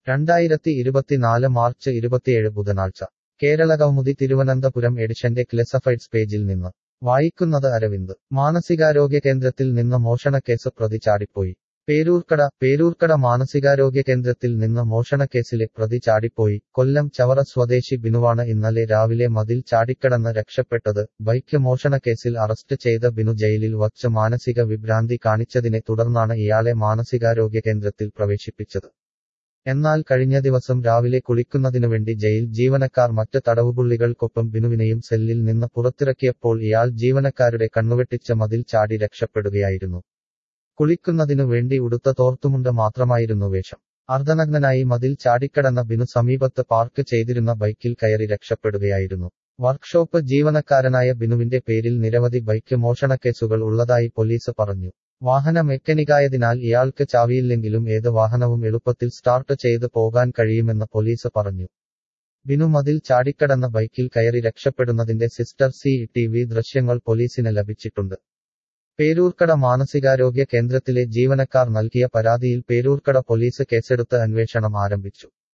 രണ്ടായിരത്തി ഇരുപത്തിനാല് മാർച്ച് ഇരുപത്തിയേഴ് ബുധനാഴ്ച കേരള കൗമുദി തിരുവനന്തപുരം എഡിഷന്റെ ക്ലെസഫൈഡ്സ് പേജിൽ നിന്ന് വായിക്കുന്നത് അരവിന്ദ് മാനസികാരോഗ്യ കേന്ദ്രത്തിൽ നിന്ന് മോഷണക്കേസ് പ്രതി ചാടിപ്പോയി പേരൂർക്കട പേരൂർക്കട മാനസികാരോഗ്യ കേന്ദ്രത്തിൽ നിന്ന് മോഷണക്കേസിലെ പ്രതി ചാടിപ്പോയി കൊല്ലം ചവറ സ്വദേശി ബിനുവാണ് ഇന്നലെ രാവിലെ മതിൽ ചാടിക്കടന്ന് രക്ഷപ്പെട്ടത് ബൈക്ക് മോഷണക്കേസിൽ അറസ്റ്റ് ചെയ്ത ബിനു ജയിലിൽ വച്ച് മാനസിക വിഭ്രാന്തി കാണിച്ചതിനെ തുടർന്നാണ് ഇയാളെ മാനസികാരോഗ്യ കേന്ദ്രത്തിൽ പ്രവേശിപ്പിച്ചത് എന്നാൽ കഴിഞ്ഞ ദിവസം രാവിലെ കുളിക്കുന്നതിനുവേണ്ടി ജയിൽ ജീവനക്കാർ മറ്റ് തടവുപുള്ളികൾക്കൊപ്പം ബിനുവിനെയും സെല്ലിൽ നിന്ന് പുറത്തിറക്കിയപ്പോൾ ഇയാൾ ജീവനക്കാരുടെ കണ്ണുവെട്ടിച്ച മതിൽ ചാടി രക്ഷപ്പെടുകയായിരുന്നു കുളിക്കുന്നതിനു വേണ്ടി ഉടുത്ത തോർത്തുമുണ്ട് മാത്രമായിരുന്നു വേഷം അർദ്ധനഗ്നനായി മതിൽ ചാടിക്കടന്ന ബിനു സമീപത്ത് പാർക്ക് ചെയ്തിരുന്ന ബൈക്കിൽ കയറി രക്ഷപ്പെടുകയായിരുന്നു വർക്ക്ഷോപ്പ് ജീവനക്കാരനായ ബിനുവിന്റെ പേരിൽ നിരവധി ബൈക്ക് മോഷണക്കേസുകൾ ഉള്ളതായി പോലീസ് പറഞ്ഞു വാഹന മെക്കാനിക്കായതിനാൽ ഇയാൾക്ക് ചാവിയില്ലെങ്കിലും ഏത് വാഹനവും എളുപ്പത്തിൽ സ്റ്റാർട്ട് ചെയ്ത് പോകാൻ കഴിയുമെന്ന് പോലീസ് പറഞ്ഞു ബിനു മതിൽ ചാടിക്കടന്ന ബൈക്കിൽ കയറി രക്ഷപ്പെടുന്നതിന്റെ സിസ്റ്റർ സി ടി വി ദൃശ്യങ്ങൾ പോലീസിന് ലഭിച്ചിട്ടുണ്ട് പേരൂർക്കട മാനസികാരോഗ്യ കേന്ദ്രത്തിലെ ജീവനക്കാർ നൽകിയ പരാതിയിൽ പേരൂർക്കട പോലീസ് കേസെടുത്ത് അന്വേഷണം ആരംഭിച്ചു